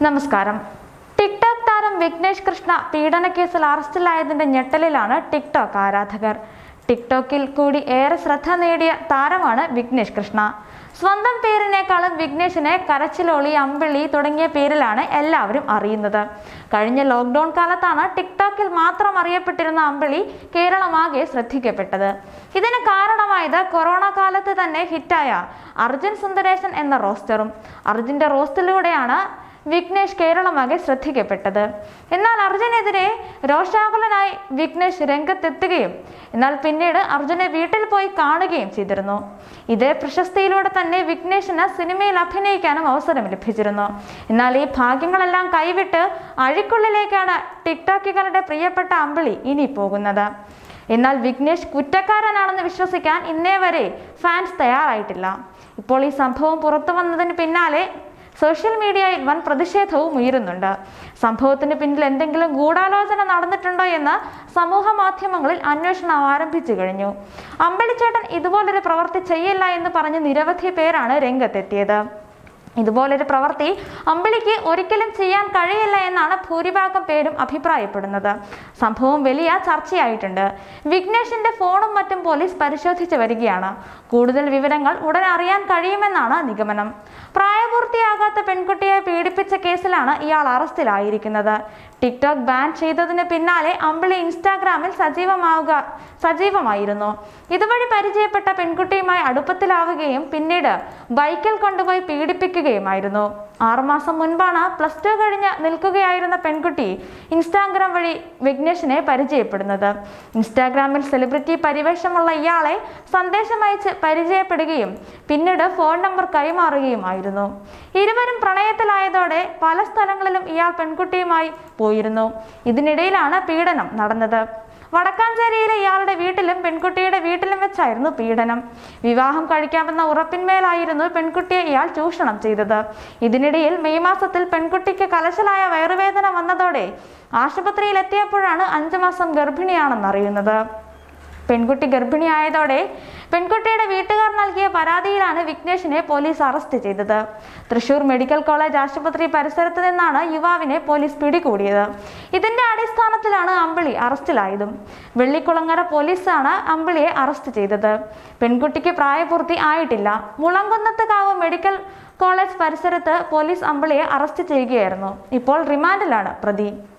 നമസ്കാരം ടിക്ടോക് താരം വിഘ്നേഷ് കൃഷ്ണ പീഡനക്കേസിൽ അറസ്റ്റിലായതിന്റെ ഞെട്ടലിലാണ് ടിക്ടോക്ക് ആരാധകർ ടിക്ടോക്കിൽ കൂടി ഏറെ ശ്രദ്ധ നേടിയ താരമാണ് വിഘ്നേഷ് കൃഷ്ണ സ്വന്തം പേരിനേക്കാളും വിഘ്നേഷിനെ കരച്ചിലോളി അമ്പിളി തുടങ്ങിയ പേരിലാണ് എല്ലാവരും അറിയുന്നത് കഴിഞ്ഞ ലോക്ക്ഡൌൺ കാലത്താണ് ടിക്ടോക്കിൽ മാത്രം അറിയപ്പെട്ടിരുന്ന അമ്പിളി കേരളമാകെ ശ്രദ്ധിക്കപ്പെട്ടത് ഇതിന് കാരണമായത് കൊറോണ കാലത്ത് തന്നെ ഹിറ്റായ അർജുൻ സുന്ദരേശൻ എന്ന റോസ്റ്ററും അർജുന്റെ റോസ്റ്റിലൂടെയാണ് വിഘ്നേഷ് കേരളമാകെ ശ്രദ്ധിക്കപ്പെട്ടത് എന്നാൽ അർജുനെതിരെ രോഷാകുലനായി വിഘ്നേഷ് രംഗത്തെത്തുകയും എന്നാൽ പിന്നീട് അർജുനെ വീട്ടിൽ പോയി കാണുകയും ചെയ്തിരുന്നു ഇതേ പ്രശസ്തിയിലൂടെ തന്നെ വിഘ്നേഷിന് സിനിമയിൽ അഭിനയിക്കാനും അവസരം ലഭിച്ചിരുന്നു എന്നാൽ ഈ ഭാഗ്യങ്ങളെല്ലാം കൈവിട്ട് അഴിക്കുള്ളിലേക്കാണ് ടിക്ടോക്കുകളുടെ പ്രിയപ്പെട്ട അമ്പിളി ഇനി പോകുന്നത് എന്നാൽ വിഘ്നേഷ് കുറ്റക്കാരനാണെന്ന് വിശ്വസിക്കാൻ ഇന്നേ വരെ ഫാൻസ് തയ്യാറായിട്ടില്ല ഇപ്പോൾ ഈ സംഭവം പുറത്തു വന്നതിന് പിന്നാലെ സോഷ്യൽ മീഡിയയിൽ വൻ പ്രതിഷേധവും ഉയരുന്നുണ്ട് സംഭവത്തിന് പിന്നിൽ എന്തെങ്കിലും ഗൂഢാലോചന നടന്നിട്ടുണ്ടോ എന്ന് സമൂഹ മാധ്യമങ്ങളിൽ അന്വേഷണം ആരംഭിച്ചു കഴിഞ്ഞു അമ്പളിച്ചേട്ടൻ ഇതുപോലൊരു പ്രവൃത്തി ചെയ്യില്ല എന്ന് പറഞ്ഞ് നിരവധി പേരാണ് രംഗത്തെത്തിയത് ഇതുപോലൊരു പ്രവൃത്തി അമ്പിളിക്ക് ഒരിക്കലും ചെയ്യാൻ കഴിയില്ല എന്നാണ് ഭൂരിഭാഗം പേരും അഭിപ്രായപ്പെടുന്നത് സംഭവം വലിയ ചർച്ചയായിട്ടുണ്ട് വിഘ്നേഷിന്റെ ഫോണും മറ്റും പോലീസ് പരിശോധിച്ചു വരികയാണ് കൂടുതൽ വിവരങ്ങൾ ഉടൻ അറിയാൻ കഴിയുമെന്നാണ് നിഗമനം പ്രായപൂർത്തിയാകാത്ത പെൺകുട്ടിയെ പീഡിപ്പിച്ച കേസിലാണ് ഇയാൾ അറസ്റ്റിലായിരിക്കുന്നത് ടിക്ടോക്ക് ബാൻ ചെയ്തതിന് പിന്നാലെ അമ്പിളി ഇൻസ്റ്റാഗ്രാമിൽ സജീവമാവുക സജീവമായിരുന്നു ഇതുവഴി പരിചയപ്പെട്ട പെൺകുട്ടിയുമായി അടുപ്പത്തിലാവുകയും പിന്നീട് ബൈക്കിൽ കൊണ്ടുപോയി പീഡിപ്പിക്കുകയുമായിരുന്നു ആറുമാസം മുൻപാണ് പ്ലസ് ടു കഴിഞ്ഞ് നിൽക്കുകയായിരുന്ന പെൺകുട്ടി ഇൻസ്റ്റാഗ്രാം വഴി വിഘ്നേഷിനെ പരിചയപ്പെടുന്നത് ഇൻസ്റ്റാഗ്രാമിൽ സെലിബ്രിറ്റി പരിവേഷമുള്ള ഇയാളെ സന്ദേശമയച്ച് പരിചയപ്പെടുകയും പിന്നീട് ഫോൺ നമ്പർ കൈമാറുകയുമായിരുന്നു ഇരുവരും പ്രണയത്തിലായതോടെ പല സ്ഥലങ്ങളിലും ഇയാൾ പെൺകുട്ടിയുമായി പോയിരുന്നു ഇതിനിടയിലാണ് പീഡനം നടന്നത് വടക്കാഞ്ചേരിയിലെ ഇയാളുടെ വീട്ടിലും പെൺകുട്ടിയുടെ വീട്ടിലും വെച്ചായിരുന്നു പീഡനം വിവാഹം കഴിക്കാമെന്ന ഉറപ്പിന്മേലായിരുന്നു പെൺകുട്ടിയെ ഇയാൾ ചൂഷണം ചെയ്തത് ഇതിനിടയിൽ മെയ് മാസത്തിൽ പെൺകുട്ടിക്ക് കലശലായ വയറുവേദന വന്നതോടെ ആശുപത്രിയിൽ എത്തിയപ്പോഴാണ് അഞ്ചു മാസം ഗർഭിണിയാണെന്നറിയുന്നത് പെൺകുട്ടി ഗർഭിണിയായതോടെ പെൺകുട്ടിയുടെ വീട്ടുകാർ നൽകിയ പരാതിയിലാണ് വിഘ്നേഷിനെ പോലീസ് അറസ്റ്റ് ചെയ്തത് തൃശൂർ മെഡിക്കൽ കോളേജ് ആശുപത്രി പരിസരത്ത് നിന്നാണ് യുവാവിനെ പോലീസ് പിടികൂടിയത് ഇതിന്റെ അടിസ്ഥാനത്തിലാണ് അമ്പിളി അറസ്റ്റിലായതും വെള്ളിക്കുളങ്ങര പോലീസാണ് അമ്പിളിയെ അറസ്റ്റ് ചെയ്തത് പെൺകുട്ടിക്ക് പ്രായപൂർത്തി ആയിട്ടില്ല മുളങ്കുന്നത്തുകാവ് മെഡിക്കൽ കോളേജ് പരിസരത്ത് പോലീസ് അമ്പിളിയെ അറസ്റ്റ് ചെയ്യുകയായിരുന്നു ഇപ്പോൾ റിമാൻഡിലാണ് പ്രതി